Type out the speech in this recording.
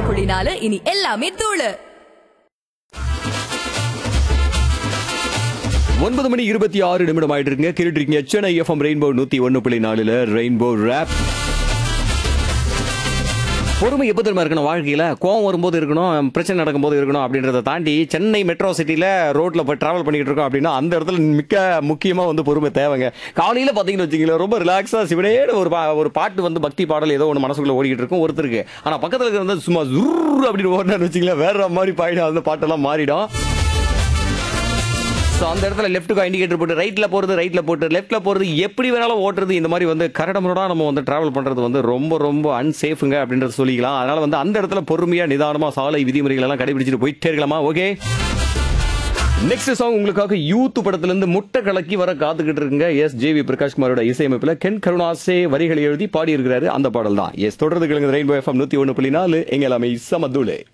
புள்ளி நாலு இனி எல்லாமே தூளு ஒன்பது மணி இருபத்தி ஆறு நிமிடம் ஆயிட்டு இருக்குங்க கேட்டுட்டு இருக்கீங்க சென்னை எஃப்எம் ரெயின்போ நூத்தி ஒன்னு புள்ளி நாலுல ரெயின்போ ரேப் பொறுமை எப்போ தெரியுமா இருக்கணும் வாழ்க்கையில கோவம் வரும்போது இருக்கணும் பிரச்சனை நடக்கும்போது இருக்கணும் அப்படின்றத தாண்டி சென்னை மெட்ரோ சிட்டில ரோட்ல போய் டிராவல் பண்ணிட்டு இருக்கோம் அப்படின்னா அந்த இடத்துல மிக்க முக்கியமா வந்து பொறுமை தேவைங்க காலையில பாத்தீங்கன்னு வச்சுங்களேன் ரொம்ப ரிலாக்ஸா சிவனேடு ஒரு பா- ஒரு பாட்டு வந்து பக்தி பாடல் ஏதோ ஒன்று மனசுக்குள்ள ஓடிக்கிட்டு இருக்கும் ஒருத்தருக்கு ஆனா பக்கத்துல இருக்கிறது சும்மா ஜுர் அப்படின்னு ஓடினான்னு வச்சுங்களேன் வேற மாதிரி பாயிடும் அந்த பாட்டெல்லாம் மாறிடும் ஸோ அந்த இடத்துல லெஃப்ட்டுக்கு இண்டிகேட்டர் போட்டு ரைட்டில் போகிறது ரைட்டில் போட்டு லெஃப்ட்டில் போகிறது எப்படி வேணாலும் ஓட்டுறது இந்த மாதிரி வந்து கரடமுறடா நம்ம வந்து டிராவல் பண்ணுறது வந்து ரொம்ப ரொம்ப அன்சேஃபுங்க அப்படின்றத சொல்லிக்கலாம் அதனால் வந்து அந்த இடத்துல பொறுமையாக நிதானமாக சாலை விதிமுறைகள் எல்லாம் கடைபிடிச்சிட்டு போயிட்டே இருக்கலாமா ஓகே நெக்ஸ்ட் சாங் உங்களுக்காக யூத் படத்திலிருந்து முட்டை கலக்கி வர காத்துக்கிட்டு இருக்குங்க எஸ் ஜே வி பிரகாஷ் குமாரோட இசையமைப்பில் கென் கருணாசே வரிகளை எழுதி பாடி இருக்கிறாரு அந்த பாடல் தான் எஸ் தொடர்ந்து கிழங்கு ரெயின்போ எஃப்எம் நூற்றி ஒன்று புள்ளி நாலு எங்க எல்லாமே சமதுலே